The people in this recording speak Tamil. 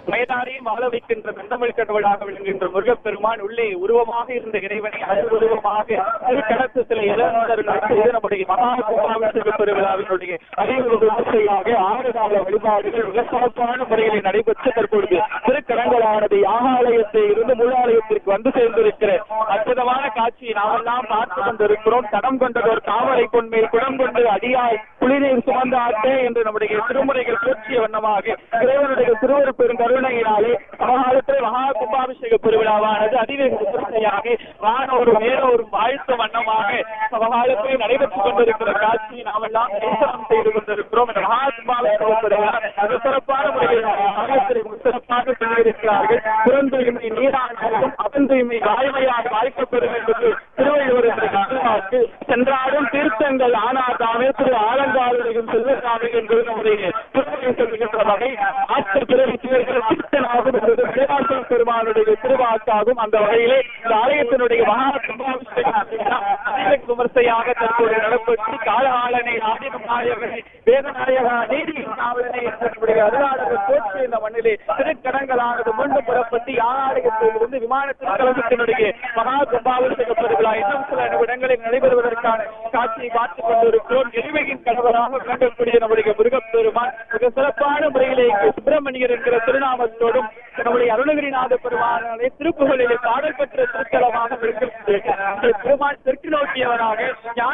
வயதாரையும் வாழ வைக்கின்ற செந்தமிழ் கடவுளாக விளங்குகின்ற முருகப்பெருமான் உள்ளே உருவமாக இருந்த இறைவனை அது உருவமாக திருக்கடத்து சில இளைஞர்கள் செய்து நம்முடைய மகா கும்பாபிஷேக பெருவிழாவினுடைய அறிவு விமர்சையாக ஆறு கால வழிபாடுகள் மிக சிறப்பான முறையில் நடைபெற்று தற்பொழுது திருக்கடங்களானது யாகாலயத்தை இருந்து மூலாலயத்திற்கு வந்து சேர்ந்திருக்கிற அற்புதமான காட்சியை நாமெல்லாம் பார்த்து கொண்டிருக்கிறோம் தடம் கொண்டதோர் தாமரை பொன்மேல் குடம் கொண்டு அடியாய் குளிநீர் சுமந்த ஆட்டே என்று நம்முடைய திருமுறைகள் போற்றிய வண்ணமாக இறைவனுடைய திருவரு பெருங்கருணையினாலே சமகாலத்தில் மகா கும்பாபிஷேக பெருவிழாவானது அதிவேக விமர்சையாக வானோரும் மேலோரும் வாழ்த்து வண்ணமாக சமகாலத்தில் நடைபெற்றுக் கொண்டிருக்கிற காட்சியை நாமெல்லாம் தரிசனம் செய்து கொண்டிருக்கிறோம் இந்த மகா கும்பாபிஷேக பெருவிழா மிக சிறப்பான முறையில் மகத்திரை சிறப்பாக சொல்லியிருக்கிறார்கள் புறந்தூய்மை நீரானாலும் அவந்தூய்மை வாய்மையாக வாய்க்கப்பெறும் என்பது திருவள்ளுவர் அருள்வாக்கு சென்றாடும் தீர்த்தங்கள் ஆனாதாமே திரு ஆலங்காலுடையும் செல்வசாமி என்பது நம்முடைய திருமணம் சொல்லுகின்ற வகை ஆற்றல் பிறவி தீர்கள் தீர்த்தனாகும் என்பது விளையாட்டு பெருமானுடைய திருவாக்காகும் அந்த வகையிலே இந்த ஆலயத்தினுடைய மகா கும்பாபிஷேகம் அதிக விமர்சையாக தற்போது நடப்பட்டு காலகாலனை ஆதிநாயகனை வேதநாயகா நீதி காவலனை நம்முடைய அருளாளர்கள் போற்றி இந்த மண்ணிலே திருக்கடங்களானது மீண்டும் புறப்பட்டு யானாலயத்திலிருந்து விமானத்தில் கலந்தத்தினுடைய மகா கும்பாபிஷேக பெருவிழா இன்னும் சில நிமிடங்களில் நடைபெறுவதற்கான காட்சியை பார்த்துக் கொண்டிருக்கிறோம் எளிமையின் கணவராக விளங்கக்கூடிய நம்முடைய முருகப்பெருமான் மிக சிறப்பான முறையிலே இங்கு சுப்பிரமணியர் என்கிற திருநாமத்தோடும் நம்முடைய அருணகிரிநாத பெருமானாலே திருப்புகளிலே பாடல் பெற்ற திருத்தலமாக விளங்குகிறது பெருமான் தெற்கு நோக்கியவராக ஞான